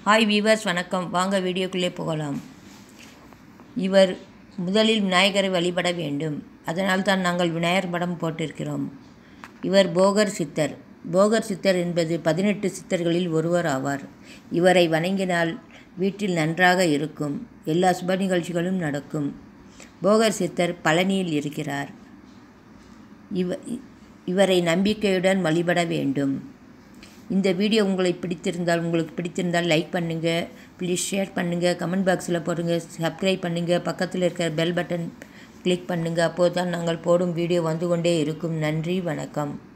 hi viewers வணக்கம் வாங்க வீடியோக்குள்ளே போகலாம் இவர் முதலில் விநாயகரை வழிபட வேண்டும் அதனால் தான் நாங்கள் விநாயகர் படம் போட்டிருக்கிறோம் இவர் போகர் சித்தர் போகர் சித்தர் என்பது பதினெட்டு சித்தர்களில் ஒருவர் ஆவார் இவரை வணங்கினால் வீட்டில் நன்றாக இருக்கும் எல்லா சுப நிகழ்ச்சிகளும் நடக்கும் போகர் சித்தர் பழனியில் இருக்கிறார் இவ இவரை நம்பிக்கையுடன் வழிபட வேண்டும் இந்த வீடியோ உங்களை பிடித்திருந்தால் உங்களுக்கு பிடித்திருந்தால் லைக் பண்ணுங்கள் ப்ளீஸ் ஷேர் பண்ணுங்கள் கமெண்ட் பாக்ஸில் போடுங்க சப்ஸ்கிரைப் பண்ணுங்கள் பக்கத்தில் இருக்கிற பெல் பட்டன் கிளிக் பண்ணுங்கள் அப்போது தான் நாங்கள் போடும் வீடியோ வந்து கொண்டே இருக்கும் நன்றி வணக்கம்